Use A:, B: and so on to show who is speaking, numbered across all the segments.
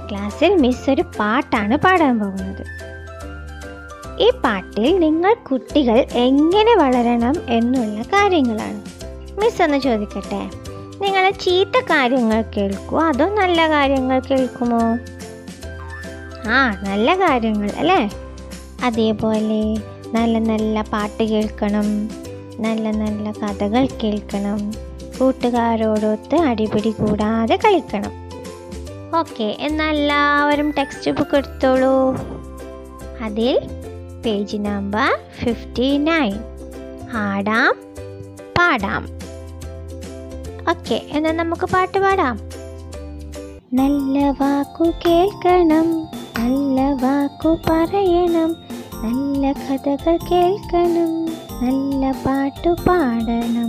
A: ക്ലാസ്സിൽ മിസ് ഒരു പാട്ടാണ് പാടാൻ പോകുന്നത് ഈ പാട്ടിൽ നിങ്ങൾ കുട്ടികൾ എങ്ങനെ വളരണം എന്നുള്ള കാര്യങ്ങളാണ് മിസ് ഒന്ന് ചോദിക്കട്ടെ നിങ്ങൾ ചീത്ത കാര്യങ്ങൾ കേൾക്കുമോ അതോ നല്ല കാര്യങ്ങൾ കേൾക്കുമോ ആ നല്ല കാര്യങ്ങൾ അല്ലേ അതേപോലെ നല്ല നല്ല പാട്ട് കേൾക്കണം നല്ല നല്ല കഥകൾ കേൾക്കണം കൂട്ടുകാരോടൊത്ത് അടിപിടി കൂടാതെ കളിക്കണം ഓക്കെ എന്നാൽ എല്ലാവരും ടെക്സ്റ്റ് ബുക്ക് എടുത്തോളൂ അതിൽ പേജ് നമ്പർ ഫിഫ്റ്റി നയൻ ആടാം പാടാം ഓക്കെ എന്നാൽ നമുക്ക് പാട്ട് പാടാം നല്ല വാക്കു കേൾക്കണം നല്ല വാക്കു പറയണം നല്ല കഥകൾ കേൾക്കണം നല്ല പാട്ടു പാടണം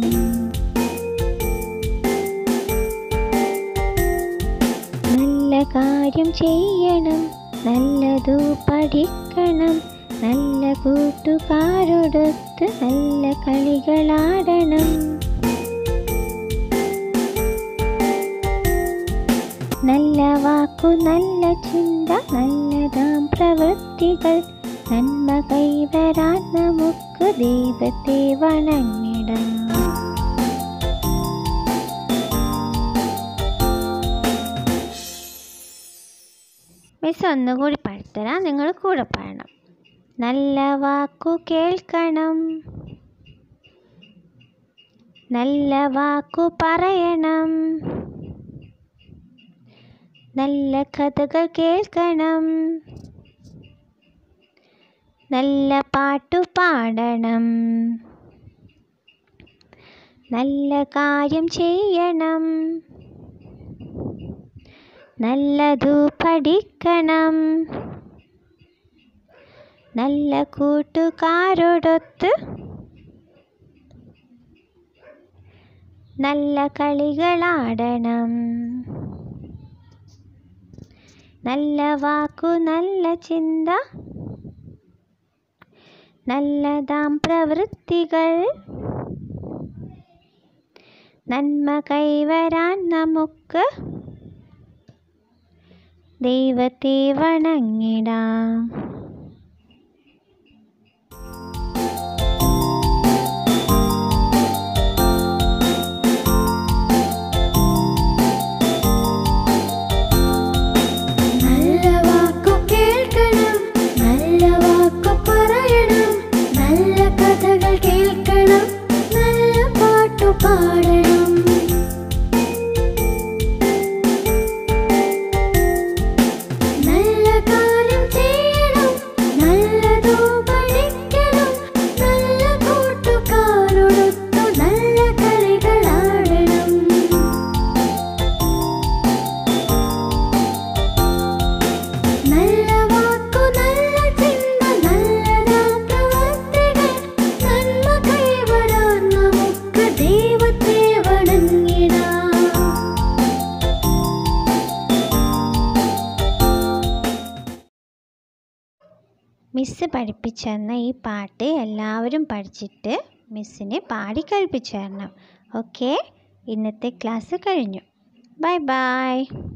A: നല്ല കാര്യം ചെയ്യണം നല്ലതു പഠിക്കണം നല്ല കൂട്ടുകാരോടൊത്ത് നല്ല കളികളാടണം നല്ല വാക്കു നല്ല ചിന്ത നല്ലതാം പ്രവൃത്തികൾ നന്മ കൈവരാൻ നമുക്ക് ദൈവത്തെ വണങ്ങിടാം മിസ് ഒന്നുകൂടി പഠിത്തരാം നിങ്ങൾ കൂടെ പാടണം നല്ല വാക്കു കേൾക്കണം നല്ല വാക്കു പറയണം നല്ല കഥകൾ കേൾക്കണം നല്ല പാട്ടു പാടണം നല്ല കാര്യം ചെയ്യണം നല്ലതു പഠിക്കണം നല്ല കൂട്ടുകാരോടൊത്ത് നല്ല കളികളാടണം നല്ല വാക്കു നല്ല ചിന്ത നല്ലതാം പ്രവൃത്തികൾ നന്മ കൈവരാൻ നമുക്ക് ദൈവത്തെ വണങ്ങിടാം
B: നല്ല വാക്കു കേൾക്കണം നല്ല വാക്കു പറയണം നല്ല കഥകൾ കേൾക്കണം നല്ല പാട്ടു പാടണം നല്ല കാര്യം ചെയ്യണം നല്ലതു പഠിക്കണം നല്ല കൂട്ടുകാരോടൊത്തു നല്ല കളികളാടണം നല്ല വാക്കു നല്ല ചിന്ത നല്ലതാ പ്രവർത്തികൾ നന്മ കൈവരാൻ നമുക്ക് ദൈവത്തെ വണങ്ങിടാം
A: മിസ്സ് പഠിപ്പിച്ചെന്ന ഈ പാട്ട് എല്ലാവരും പഠിച്ചിട്ട് മിസ്സിനെ പാടി കേൾപ്പിച്ചു തരണം ഓക്കെ ഇന്നത്തെ ക്ലാസ് കഴിഞ്ഞു ബൈ ബൈ